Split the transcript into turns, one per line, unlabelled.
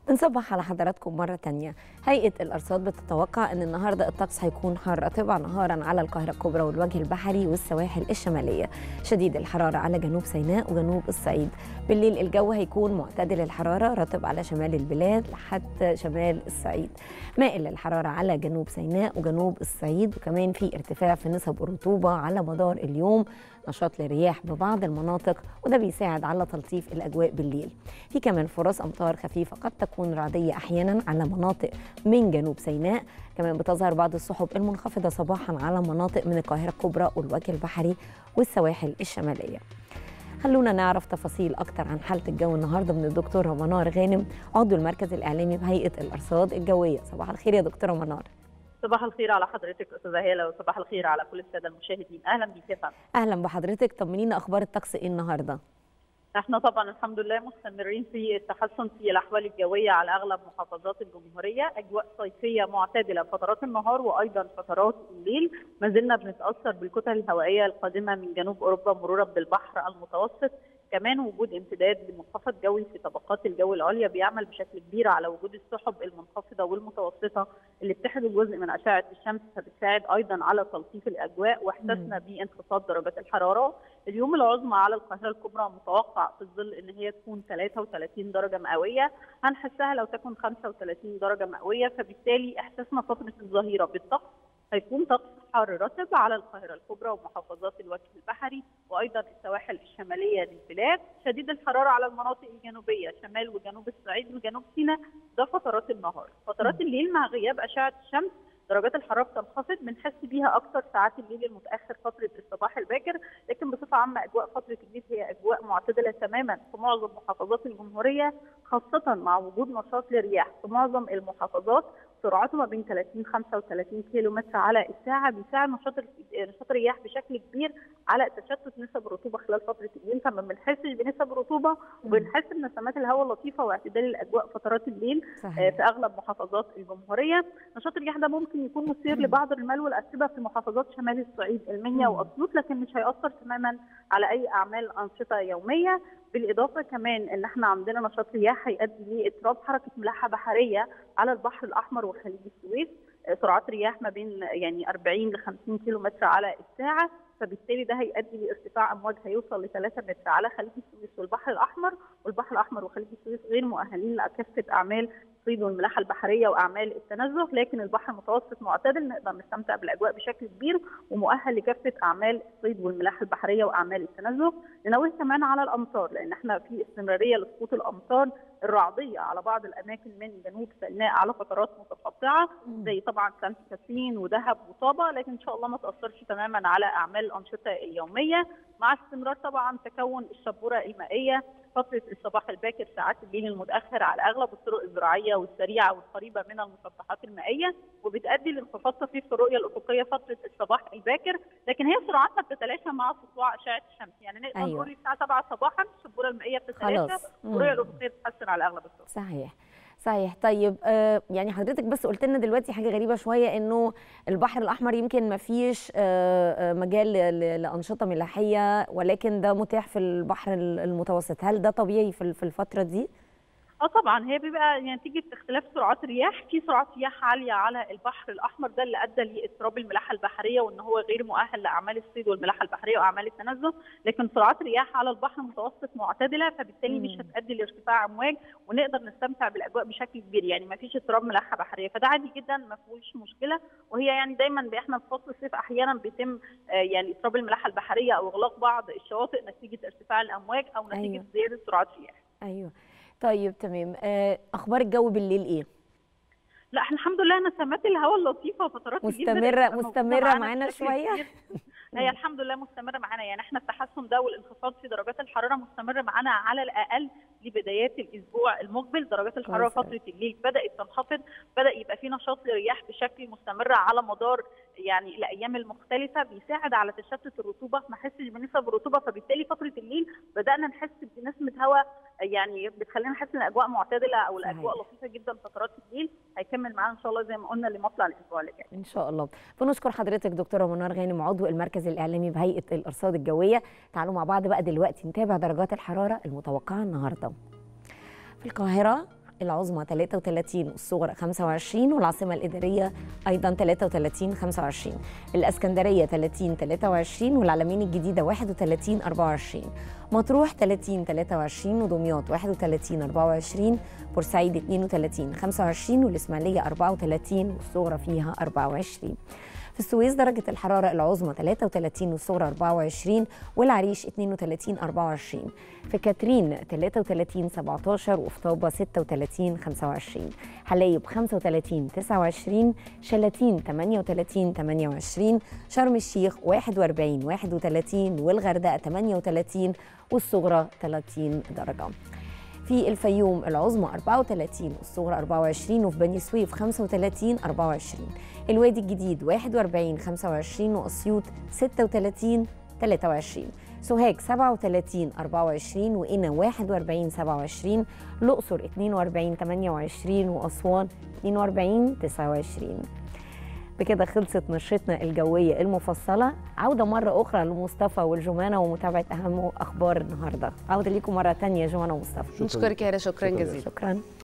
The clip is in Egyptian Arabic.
بنصبح على حضراتكم مرة تانية هيئة الأرصاد بتتوقع أن النهاردة الطقس هيكون حار طبعا نهارا على القاهرة الكبرى والوجه البحري والسواحل الشمالية شديد الحرارة على جنوب سيناء وجنوب الصعيد بالليل الجو هيكون معتدل الحرارة رطب على شمال البلاد لحد شمال الصعيد مائل للحرارة على جنوب سيناء وجنوب الصعيد وكمان في ارتفاع في نسب الرطوبة على مدار اليوم نشاط للرياح ببعض المناطق وده بيساعد على تلطيف الأجواء بالليل في كمان فرص أمطار خفيفة قد تكون رعدية أحيانا على مناطق من جنوب سيناء كمان بتظهر بعض السحب المنخفضة صباحا على مناطق من القاهرة الكبرى والوجه البحري والسواحل الشمالية خلونا نعرف تفاصيل أكتر عن حالة الجو النهاردة من الدكتورة منار غانم عضو المركز الإعلامي بهيئة الأرصاد الجوية صباح الخير يا دكتورة منار
صباح الخير على حضرتك استاذه هاله وصباح الخير على كل الساده المشاهدين اهلا بيك يا فندم
أهلا بحضرتك طمنينا أخبار الطقس إيه النهاردة
احنا طبعا الحمد لله مستمرين في التحسن في الاحوال الجويه على اغلب محافظات الجمهوريه اجواء صيفيه معتدله فترات النهار وايضا فترات الليل ما زلنا بنتاثر بالكتل الهوائيه القادمه من جنوب اوروبا مرورا بالبحر المتوسط كمان وجود امتداد لمنخفض جوي في طبقات الجو العليا بيعمل بشكل كبير على وجود السحب المنخفضه والمتوسطه اللي بتحجب جزء من اشعه الشمس فبتساعد ايضا على تلطيف الاجواء واحساسنا بانخفاض درجات الحراره اليوم العظمى على القاهره الكبرى متوقع في الظل ان هي تكون 33 درجه مئويه هنحسها لو تكون 35 درجه مئويه فبالتالي احساسنا فتره الظهيره بالطقس هيكون طقس حار رطب على القاهره الكبرى ومحافظات الوجه البحري وايضا السواحل الشماليه للبلاد، شديد الحراره على المناطق الجنوبيه شمال وجنوب الصعيد وجنوب سيناء ده فترات النهار، فترات الليل مع غياب اشعه الشمس درجات الحراره بتنخفض بنحس بيها اكثر ساعات الليل المتاخر فتره الصباح الباكر لكن بصفه عامه اجواء فتره الليل هي اجواء معتدله تماما في معظم محافظات الجمهوريه خاصه مع وجود نشاط للرياح في معظم المحافظات سرعته ما بين 30 35 كيلو متر على الساعه بيساعد نشاط نشاط الرياح بشكل كبير على تشتت نسب الرطوبه خلال فتره الليل فما بنحسش بنسب الرطوبه وبنحس بنسمات الهواء اللطيفه واعتدال الاجواء فترات الليل صحيح. في اغلب محافظات الجمهوريه نشاط الرياح ده ممكن يكون مثير لبعض الرمال والاتربه في محافظات شمال الصعيد المنيا واسيوط لكن مش هياثر تماما على اي اعمال انشطه يوميه بالاضافه كمان ان احنا عندنا نشاط رياح هيؤدي لاضطراب حركه ملاحه بحريه على البحر الاحمر وخليج السويس سرعات رياح ما بين يعني 40 ل 50 كيلو متر على الساعه فبالتالي ده هيؤدي لارتفاع امواج هيوصل ل 3 متر على خليج السويس والبحر الاحمر والبحر الاحمر وخليج السويس غير مؤهلين لكافه اعمال الصيد والملاحه البحريه واعمال التنزه لكن البحر المتوسط معتدل نقدر نستمتع بالاجواء بشكل كبير ومؤهل لكافه اعمال الصيد والملاحه البحريه واعمال التنزه ننوه كمان على الامطار لان احنا في استمراريه لسقوط الامطار الرعديه على بعض الاماكن من جنوب سيناء على فترات متقطعه زي طبعا سانت كاترين ودهب وطابه لكن ان شاء الله ما تاثرش تماما على اعمال الانشطه اليوميه مع استمرار طبعا تكون الشبوره المائيه فتره الصباح الباكر ساعات الليل المتاخر على اغلب الطرق الزراعيه والسريعه والقريبه من المسطحات المائيه وبتؤدي لانخفاض طفيف في الرؤيه الافقيه فتره الصباح الباكر لكن هي سرعتها بتتلاشى مع سطوع اشعه الشمس يعني نقدر
أيوة.
نقول الساعه 7 صباحا الشبوره المائيه بتتلاشى
خلاص. مم.
والرؤيه الافقيه بتتحسن على اغلب الطرق
صحيح صحيح طيب آه يعني حضرتك بس قلت لنا دلوقتي حاجه غريبه شويه انه البحر الاحمر يمكن ما فيش آه آه مجال ل- ل- لانشطه ملاحيه ولكن ده متاح في البحر ال- المتوسط هل ده طبيعي في ال- في الفتره دي
اه طبعا هي بيبقى نتيجه اختلاف سرعات الرياح في سرعات رياح عاليه على البحر الاحمر ده اللي ادى لاضطراب الملاحه البحريه وان هو غير مؤهل لاعمال الصيد والملاحه البحريه واعمال التنزه لكن سرعات الرياح على البحر المتوسط معتدله فبالتالي مش
مم.
هتؤدي لارتفاع امواج ونقدر نستمتع بالاجواء بشكل كبير يعني ما فيش اضطراب ملاحه بحريه فده عادي جدا ما فيهوش مشكله وهي يعني دايما احنا في فصل الصيف احيانا بيتم آه، يعني اضطراب الملاحه البحريه او اغلاق بعض الشواطئ نتيجه ارتفاع الامواج او نتيجه
أيوة.
زياده سرعات الرياح
ايوه طيب تمام آه اخبار الجو بالليل ايه
لا احنا الحمد لله نسمات الهواء اللطيفه وفترات الليل بدأت
مستمره
تبقى موجودة
مستمره معانا
بشكل
شويه
كبير. هي الحمد لله مستمره معانا يعني احنا التحسن ده والانخفاض في درجات الحراره مستمر معانا على الاقل لبدايات الاسبوع المقبل درجات الحراره
كويس.
فتره الليل بدات تنخفض بدا يبقى في نشاط للرياح بشكل مستمر على مدار يعني الايام المختلفه بيساعد على تشتت الرطوبه ما احسش بنسب الرطوبه فبالتالي فتره الليل بدانا نحس بنسمه هواء يعني بتخلينا نحس ان الاجواء معتدله او الاجواء
صحيح.
لطيفه جدا فترات الليل هيكمل معانا ان شاء الله زي ما قلنا لمطلع الاسبوع اللي جاي
ان شاء الله بنشكر حضرتك دكتوره منار غانم عضو المركز الاعلامي بهيئه الارصاد الجويه تعالوا مع بعض بقى دلوقتي نتابع درجات الحراره المتوقعه النهارده في القاهره العظمى 33 والصغرى 25 والعاصمة الإدارية أيضا 33 25 الإسكندرية 30 23 والعلمين الجديدة 31 24 مطروح 30 23 ودمياط 31 24 بورسعيد 32 25 والإسماعيلية 34 والصغرى فيها 24 في السويس درجة الحرارة العظمى 33 والصغرى 24 والعريش 32 24 في كاترين 33 17 وفي طابة 36 25 حلايب 35 29 شلاتين 38 28 شرم الشيخ 41 31 والغردقة 38 والصغرى 30 درجة في الفيوم العظمى 34 والصغرى 24 وفي بني سويف 35 24 الوادي الجديد 41 25 واسيوط 36 23 سوهاج 37 24 وقنا 41 27 الاقصر 42 28 واسوان 42 29 بكده خلصت نشرتنا الجوية المفصلة عودة مرة أخرى لمصطفى والجمانة ومتابعة أهم أخبار النهاردة عودة ليكم مرة تانية جمانة ومصطفى
نشكرك يا هلا شكرا
شكراً.
جزيلا
شكرا